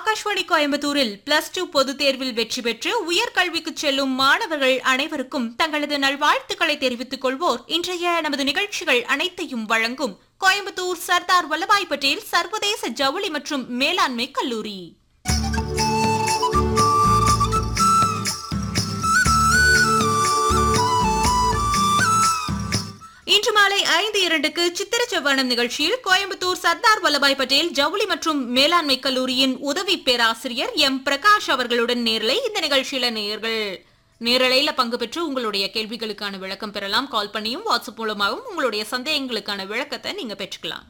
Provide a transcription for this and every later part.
ஆகாஷ்வாணி கோயம்புத்தூரில் plus two பொதுத் தேர்வில் வெற்றி பெற்று உயர்கல்விக்கு செல்லும் மாணவர்கள் அனைவருக்கும் தங்களது நல்வாழ்த்துக்களை தெரிவித்துக் கொள்வோர் இன்றைய நமது நிகழ்ச்சிகள் அனைத்தையும் வழங்கும் கோயம்புத்தூர் சர்தார் வல்லபாய் பட்டேல் சர்வதேச ஜவுளி மற்றும் மேலாண்மை கல்லூரி இன்று மாலை ஐந்து இரண்டுக்கு சித்திர செவ்வானம் நிகழ்ச்சியில் கோயம்புத்தூர் சர்தார் வல்லபாய் பட்டேல் ஜவுளி மற்றும் மேலாண்மை கல்லூரியின் உதவி பேராசிரியர் எம் பிரகாஷ் அவர்களுடன் நேரலை இந்த நிகழ்ச்சியில நேர்கள் நேரலையில பங்கு பெற்று உங்களுடைய கேள்விகளுக்கான விளக்கம் பெறலாம் கால் பண்ணியும் வாட்ஸ்அப் மூலமாகவும் உங்களுடைய சந்தேகங்களுக்கான விளக்கத்தை நீங்க பெற்றுக்கலாம்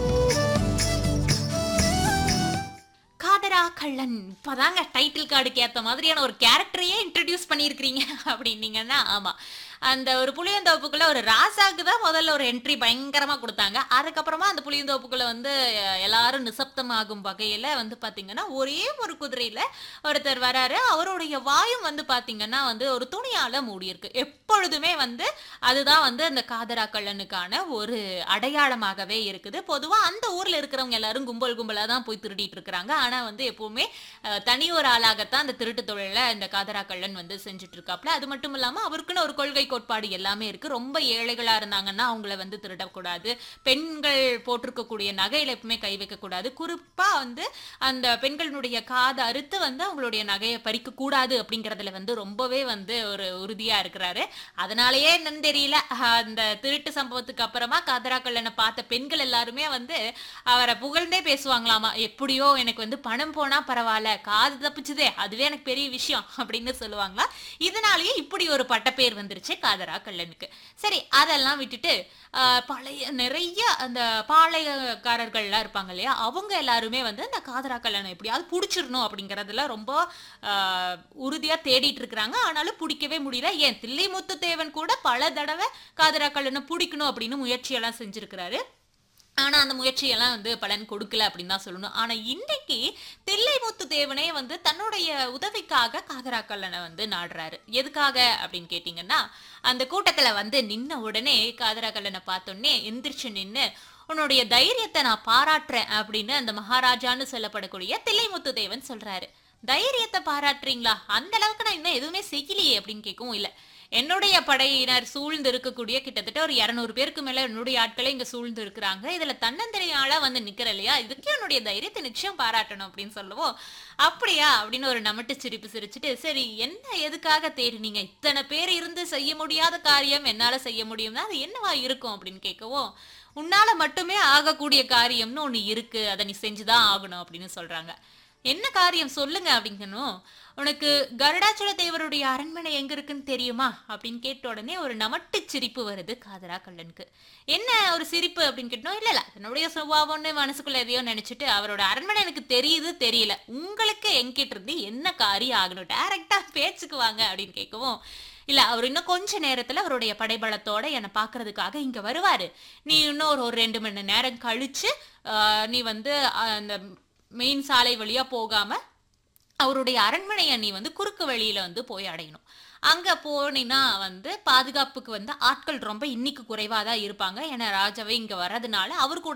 காதரா கள்ளன் இப்பதாங்க டைட்டில் கார்டுக்கு ஏத்த மாதிரியான ஒரு கேரக்டரையே இன்ட்ரடியூஸ் பண்ணியிருக்கிறீங்க அப்படின்னீங்கன்னா ஆமா அந்த ஒரு புளியந்தோப்புக்குள்ள ஒரு ராசாக்கு தான் முதல்ல ஒரு என்ட்ரி பயங்கரமா கொடுத்தாங்க அதுக்கப்புறமா அந்த புளியந்தோப்புக்குள்ள வந்து அஹ், எல்லாரும் நிசப்தமாகும் வகையில வந்து பாத்தீங்கன்னா ஒரே ஒரு குதிரையில ஒருத்தர் வராரு அவருடைய வாயும் வந்து பாத்தீங்கன்னா வந்து ஒரு துணியால மூடியிருக்கு எப்பொழுதுமே வந்து அதுதான் வந்து அந்த காதரா கள்ளனுக்கான ஒரு அடையாளமாகவே இருக்குது பொதுவா அந்த ஊர்ல இருக்கிறவங்க எல்லாரும் கும்பல் கும்பலா தான் போய் திருடிட்டு இருக்கிறாங்க ஆனா வந்து எப்பவுமே அஹ், தனி ஒரு ஆளாகத்தான் அந்த திருட்டு தொழில இந்த காதரா கள்ளன் வந்து செஞ்சுட்டு இருக்காப்ல அது மட்டும் இல்லாம அவருக்குன்னு ஒரு கொள்கை கோட்பாடு எல்லாமே இருக்கு ரொம்ப ஏழைகளா இருந்தாங்கன்னா அவங்கள வந்து திருடக்கூடாது பெண்கள் போட்டிருக்கக்கூடிய நகையில எப்பவுமே கை வைக்க கூடாது குறிப்பா வந்து அந்த பெண்களுடைய காதை அறுத்து வந்து அவங்களுடைய நகையை பறிக்க கூடாது அப்படிங்கறதுல வந்து ரொம்பவே வந்து ஒரு உறுதியா இருக்கிறாரு அதனாலயே என்னன்னு தெரியல அஹ், அந்த திருட்டு சம்பவத்துக்கு அப்புறமா காதரா கல்லனை பார்த்த பெண்கள் எல்லாருமே வந்து அவரை புகழ்ந்தே பேசுவாங்களாமா எப்படியோ எனக்கு வந்து பணம் போனா பரவாயில்ல காது தப்பிச்சுதே அதுவே எனக்கு பெரிய விஷயம் அப்படின்னு சொல்லுவாங்களா இதனாலேயே இப்படி ஒரு பட்டப்பேர் வந்துருச்சு காதரா கல்லனுக்கு சரி அதெல்லாம் விட்டுட்டு ஆஹ், பழைய நிறைய அந்த பாளையக்காரர்கள்லாம் இருப்பாங்க இல்லையா அவங்க எல்லாருமே வந்து இந்த காதரா கல்லனை எப்படியாவது பிடிச்சிடணும் அப்படிங்கறதுல ரொம்ப ஆஹ், உறுதியா தேடிட்டு இருக்கிறாங்க ஆனாலும் பிடிக்கவே முடியல ஏன் தில்லைமுத்து தேவன் கூட பல தடவை காதரா கல்லனை பிடிக்கணும் அப்படின்னு முயற்சியெல்லாம் செஞ்சிருக்கிறாரு ஆனா அந்த முயற்சியெல்லாம் வந்து பலன் கொடுக்கல அப்படின்னு தான் சொல்லணும் ஆனா இன்னைக்கு தில்லைமுத்து தேவனே வந்து தன்னுடைய உதவிக்காக காதரா கல்லனை வந்து நாடுறாரு எதுக்காக அப்படின்னு கேட்டீங்கன்னா அந்த கூட்டத்துல வந்து நின்ன உடனே காதரா கல்லனை பார்த்தோன்னே எந்திரிச்சு நின்னு உன்னுடைய தைரியத்தை நான் பாராட்டுறேன் அப்படின்னு அந்த மகாராஜான்னு சொல்லப்படக்கூடிய தில்லைமுத்து தேவன் சொல்றாரு தைரியத்தை பாராட்டுறீங்களா அந்த அளவுக்கு நான் இன்னும் எதுவுமே செய்யலையே அப்படின்னு கேட்கவும் இல்லை என்னுடைய படையினர் சூழ்ந்து இருக்கக்கூடிய கிட்டத்தட்ட ஒரு இரநூறு பேருக்கு மேல என்னுடைய ஆட்களே இங்க சூழ்ந்து இருக்கிறாங்க இதுல தன்னந்தனியாளா வந்து நிக்கிற இல்லையா இதுக்கு என்னுடைய தைரியத்தை நிச்சயம் பாராட்டணும் அப்படின்னு சொல்லவும் அப்படியா அப்படின்னு ஒரு நமட்டு சிரிப்பு சிரிச்சுட்டு சரி என்ன எதுக்காக தேடினீங்க இத்தனை பேர் இருந்து செய்ய முடியாத காரியம் என்னால செய்ய முடியும்னா அது என்னவா இருக்கும் அப்படின்னு கேட்கவும் உன்னால மட்டுமே ஆகக்கூடிய காரியம்னு ஒண்ணு இருக்கு அதை நீ செஞ்சுதான் ஆகணும் அப்படின்னு சொல்றாங்க என்ன காரியம் சொல்லுங்க அப்படிங்கணும் உனக்கு கருடாச்சல தேவருடைய அரண்மனை எங்க இருக்குன்னு தெரியுமா அப்படின்னு கேட்ட உடனே ஒரு நமட்டு சிரிப்பு வருது காதரா கல்லனுக்கு என்ன ஒரு சிரிப்பு அப்படின்னு கேட்டோம் இல்ல இல்ல என்னுடைய சுபாவம்னு மனசுக்குள்ள எதையோ நினைச்சிட்டு அவரோட அரண்மனை எனக்கு தெரியுது தெரியல உங்களுக்கு என்கிட்ட இருந்து என்ன காரியம் ஆகணும் டைரக்டா பேச்சுக்கு வாங்க அப்படின்னு கேட்கவும் இல்ல அவர் இன்னும் கொஞ்ச நேரத்துல அவருடைய படைபலத்தோட என்னை பாக்குறதுக்காக இங்க வருவாரு நீ இன்னும் ஒரு ஒரு ரெண்டு மணி நேரம் கழிச்சு ஆஹ், நீ வந்து ஆஹ், அந்த மெயின் சாலை வழியா போகாம அவருடைய அரண்மனையை நீ வந்து குறுக்கு வழியில வந்து போய் அடையணும் அங்க போனீன்னா வந்து பாதுகாப்புக்கு வந்து ஆட்கள் ரொம்ப இன்னைக்கு குறைவா தான் இருப்பாங்க ஏன்னா ராஜாவே இங்க வர்றதுனால அவர் கூட